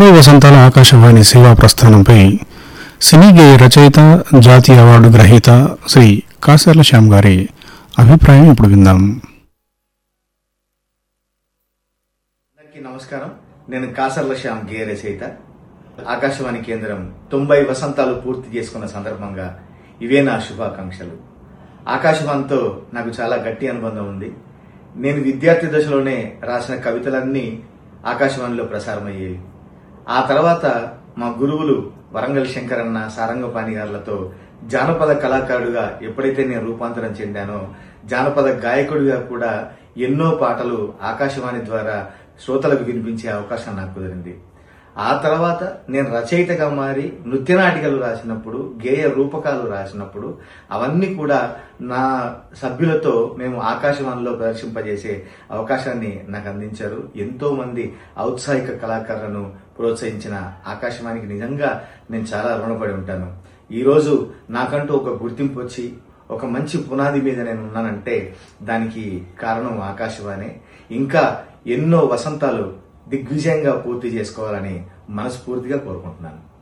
తొంభై వసంతాల ఆకాశవాణి సేవా ప్రస్థానంపై సినీ గేయ రచయిత జాతీయ అవార్డు గ్రహీత శ్రీ కాసర్ల శ్యామ్ గారి అభిప్రాయం ఇప్పుడు విందాం అందరికీ నమస్కారం నేను కాసర్ల శ్యామ్ గే రచయిత ఆకాశవాణి కేంద్రం తొంభై వసంతాలు పూర్తి చేసుకున్న సందర్భంగా ఇవే నా శుభాకాంక్షలు ఆకాశవాణితో నాకు చాలా గట్టి అనుబంధం ఉంది నేను విద్యార్థి దశలోనే రాసిన కవితలన్నీ ఆకాశవాణిలో ప్రసారమయ్యేవి ఆ తర్వాత మా గురువులు వరంగల్ శంకరన్న సారంగపాణి గారులతో జానపద కళాకారుడిగా ఎప్పుడైతే నేను రూపాంతరం చెందానో జానపద గాయకుడిగా కూడా ఎన్నో పాటలు ఆకాశవాణి ద్వారా శ్రోతలకు వినిపించే అవకాశం నాకు కుదిరింది ఆ తర్వాత నేను రచయితగా మారి నృత్యనాటికలు రాసినప్పుడు గేయ రూపకాలు రాసినప్పుడు అవన్నీ కూడా నా సభ్యులతో మేము ఆకాశవాణిలో ప్రదర్శింపజేసే అవకాశాన్ని నాకు అందించారు ఎంతో మంది ఔత్సాహిక కళాకారులను ప్రోత్సహించిన ఆకాశవాణికి నిజంగా నేను చాలా రుణపడి ఉంటాను ఈరోజు నాకంటూ ఒక గుర్తింపు వచ్చి ఒక మంచి పునాది మీద నేను ఉన్నానంటే దానికి కారణం ఆకాశవాణి ఇంకా ఎన్నో వసంతాలు దిగ్విజయంగా పూర్తి చేసుకోవాలని మనస్ఫూర్తిగా కోరుకుంటున్నాను